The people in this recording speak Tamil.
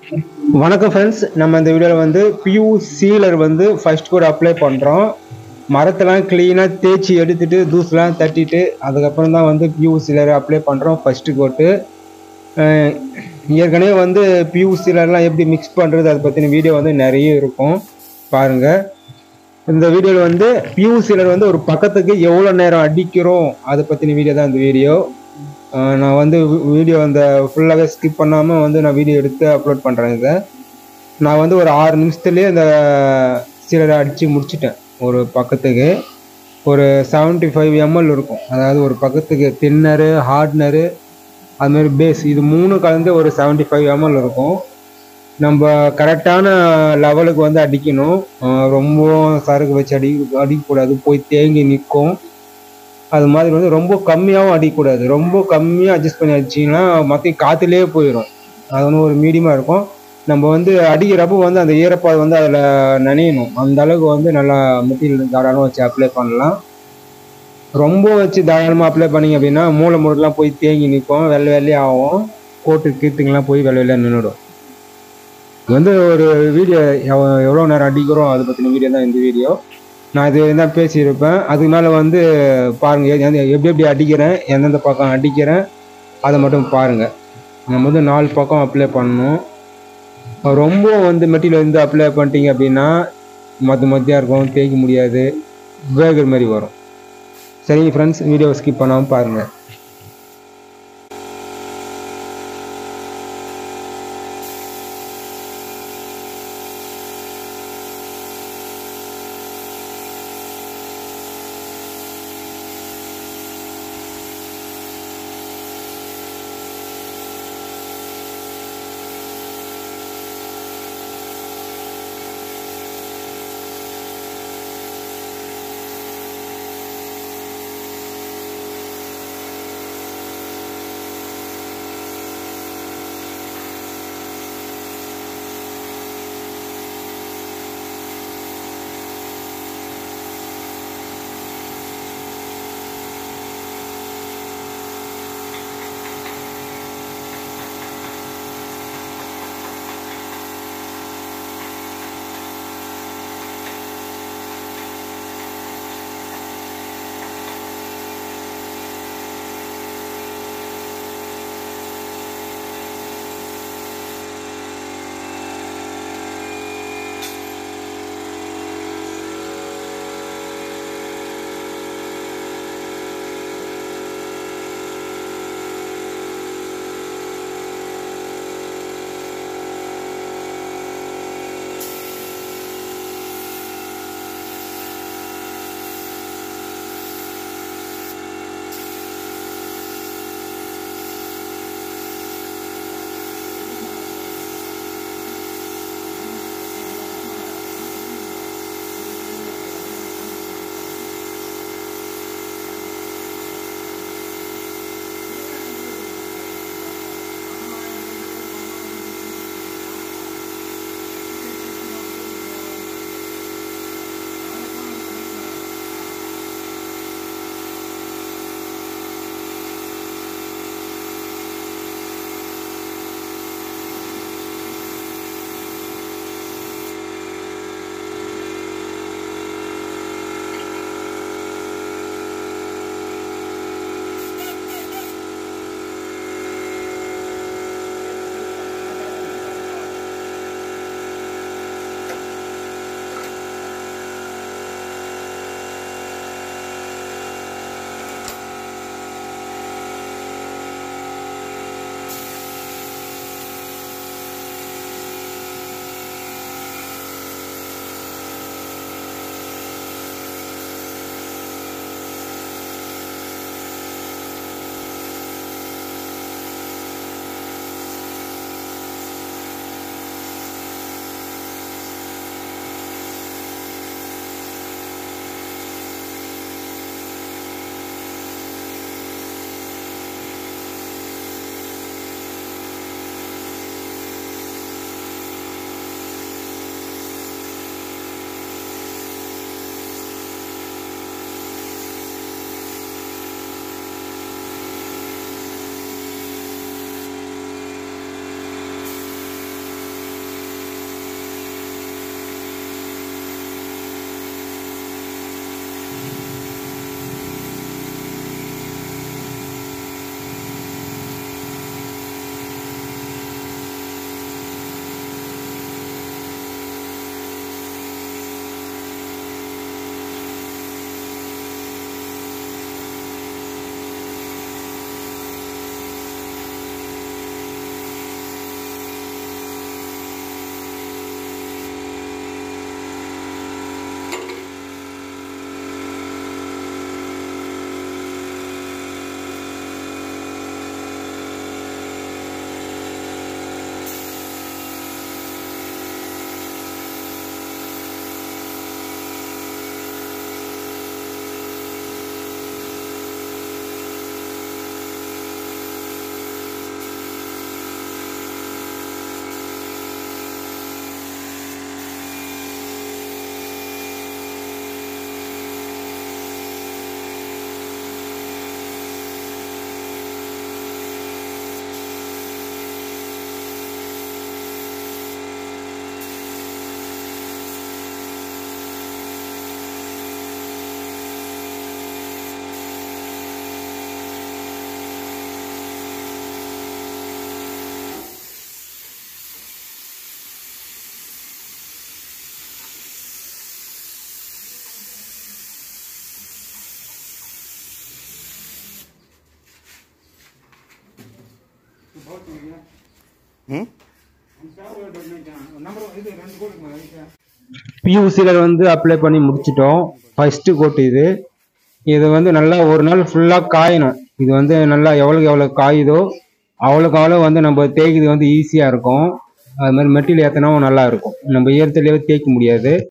வணக்கம் ஃப்ரெண்ட்ஸ் நம்ம இந்த வீடியோவில் வந்து பியூ சீலர் வந்து ஃபர்ஸ்ட் கோட் அப்ளை பண்ணுறோம் மரத்தெல்லாம் க்ளீனாக தேய்ச்சி எடுத்துட்டு தூசுலாம் தட்டிட்டு அதுக்கப்புறம் தான் வந்து பியூ சீலர் அப்ளை பண்ணுறோம் ஃபஸ்ட்டு கோட்டு ஏற்கனவே வந்து பியூ சீலர்லாம் எப்படி மிக்ஸ் பண்ணுறது அதை பற்றின வீடியோ வந்து நிறைய இருக்கும் பாருங்கள் இந்த வீடியோவில் வந்து பியூ சீலர் வந்து ஒரு பக்கத்துக்கு எவ்வளோ நேரம் அடிக்கிறோம் அதை பற்றின வீடியோ தான் இந்த வீடியோ ஆஹ் நான் வந்து வீடியோ அந்த ஃபுல்லாகவே ஸ்கிப் பண்ணாமல் வந்து நான் வீடியோ எடுத்து அப்லோட் பண்ணுறேன் இதை நான் வந்து ஒரு ஆறு நிமிஷத்துலேயே இந்த சீலரை அடித்து முடிச்சிட்டேன் ஒரு பக்கத்துக்கு ஒரு 75 ஃபைவ் எம்எல் இருக்கும் அதாவது ஒரு பக்கத்துக்கு தின்னரு ஹார்ட்னரு அதுமாதிரி பேஸ் இது மூணு கலந்து ஒரு 75 ஃபைவ் எம்எல் இருக்கும் நம்ம கரெக்டான லெவலுக்கு வந்து அடிக்கணும் ஆஹ் ரொம்ப சரக்கு வச்சு அடி அடிக்கக்கூடாது போய் தேங்கி நிற்கும் அது மாதிரி வந்து ரொம்ப கம்மியாகவும் அடிக்கக்கூடாது ரொம்ப கம்மியாக அட்ஜஸ்ட் பண்ணி அடிச்சிங்கன்னா மற்ற காற்றுலேயே போயிடும் அது வந்து ஒரு மீடியமாக இருக்கும் நம்ம வந்து அடிக்கிறப்போ வந்து அந்த ஈரப்பாடு வந்து அதில் நனையணும் அந்த அளவுக்கு வந்து நல்லா மெட்டீரியல் தாராளமாக வச்சு அப்ளை பண்ணலாம் ரொம்ப வச்சு தாராளமாக அப்ளை பண்ணீங்க அப்படின்னா மூளை முடுலாம் போய் தேங்கி நிற்கும் வெள்ளை வெள்ளையே ஆகும் கோட்டு கீத்துங்கெல்லாம் போய் வெள்ளை வெள்ளையாக நின்றுடும் இது வந்து ஒரு வீடியோ எவ்வளோ நேரம் அடிக்கிறோம் அதை பற்றின வீடியோ தான் இந்த வீடியோ நான் இது தான் பேசியிருப்பேன் அதுக்கு மேலே வந்து பாருங்கள் எப்படி எப்படி அடிக்கிறேன் எந்தெந்த பக்கம் அடிக்கிறேன் அதை மட்டும் பாருங்கள் நம்ம வந்து நாலு பக்கம் அப்ளை பண்ணணும் ரொம்ப வந்து மெட்டீரியல் வந்து அப்ளை பண்ணிட்டீங்க அப்படின்னா மற்ற மத்தியாக இருக்கும் தேய்க்க முடியாது வேகிற மாதிரி வரும் சரிங்க ஃப்ரெண்ட்ஸ் வீடியோ ஸ்கிப் பண்ணாமல் பாருங்கள் பியூ சீலர் வந்து அப்ளை பண்ணி முடிச்சிட்டோம் ஃபர்ஸ்ட்டு கோட் இது இது வந்து நல்லா ஒரு நாள் ஃபுல்லாக காயணும் இது வந்து நல்லா எவ்வளோக்கு எவ்வளோ காயுதோ அவ்வளோக்கு அவ்வளோ வந்து நம்ம தேய்க்கிறது வந்து ஈஸியாக இருக்கும் அது மாதிரி மெட்டீரியல் ஏற்றினாவும் நல்லா இருக்கும் நம்ம ஈரத்துலேயே தேய்க்க முடியாது